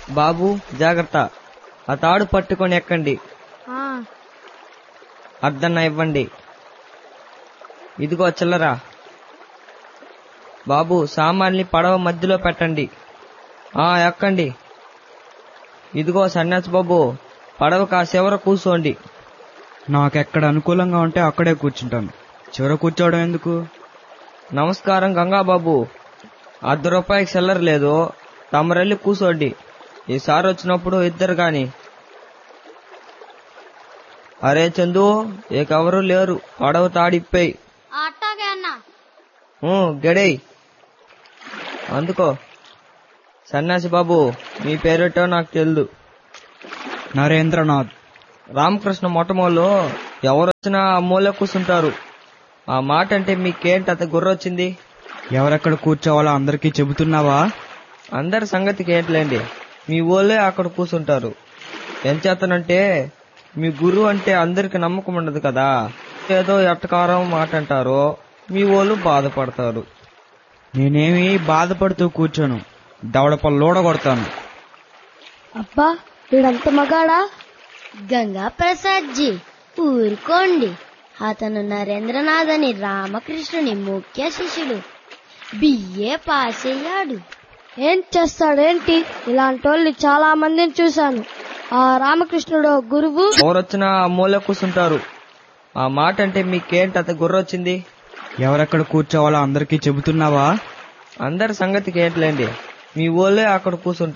బాబు జాగ్రత్త ఆ తాడు పట్టుకొని ఎక్కండి ఆ, అర్ధన్న ఇవ్వండి ఇదిగో చిల్లరా బాబు సామాన్ని పడవ మధ్యలో పెట్టండి ఆ ఎక్కండి ఇదిగో సన్యాసి బాబు పడవ కాసేవర కూర్చోండి నాకెక్కడ అనుకూలంగా ఉంటే అక్కడే కూర్చుంటాను చివర కూర్చోవడం ఎందుకు నమస్కారం గంగాబాబు అర్ధ రూపాయికి చిల్లర లేదు తమరెళ్ళి కూర్చోండి ఈసారి వచ్చినప్పుడు ఇద్దరు గాని అరే చందు ఏకెవరు లేరు పడవ తాడిప్పేయి అట్టాగే అన్న గడేయ్ అందుకో సన్యాసి బాబు మీ పేరేటో నాకు తెలియదు నరేంద్రనాథ్ రామకృష్ణ మొట్టమొదలు ఎవరొచ్చినా ఆ మూల కూర్చుంటారు ఆ మాట అంటే మీకేంటి అంత గుర్రొచ్చింది ఎవరెక్కడ కూర్చోవాలో అందరికీ చెబుతున్నావా అందరి సంగతికి ఏంటిలేండి మీ ఊళ్ళే అక్కడ కూర్చుంటారు ఎంచేతనంటే మీ గురువు అంటే అందరికి నమ్మకం ఉండదు కదా ఏదో ఎట్టకారం మాట అంటారో మీ వాళ్ళు బాధపడతారు నేనేమి బాధపడుతూ కూర్చోను దవడపల్లు లోడగొడతాను అబ్బా వీడంత మగాడా గంగా ప్రసాద్ జీ ఊరుకోండి అతను నరేంద్రనాథ్ అని రామకృష్ణుని ముఖ్య శిష్యుడు బిఏ పాస్ అయ్యాడు ఏం చేస్తాడేంటి ఇలాంటి వాళ్ళని చాలా మందిని చూశాను ఆ రామకృష్ణుడు గురువు ఎవరొచ్చినా ఆ మూల కూర్చుంటారు ఆ మాట అంటే మీకేంటి అంత గుర్రొచ్చింది ఎవరెక్కడ కూర్చోవాలో అందరికీ చెబుతున్నావా అందరి సంగతికి ఏంటిలేండి మీ ఊళ్ళే అక్కడ కూర్చుంటారు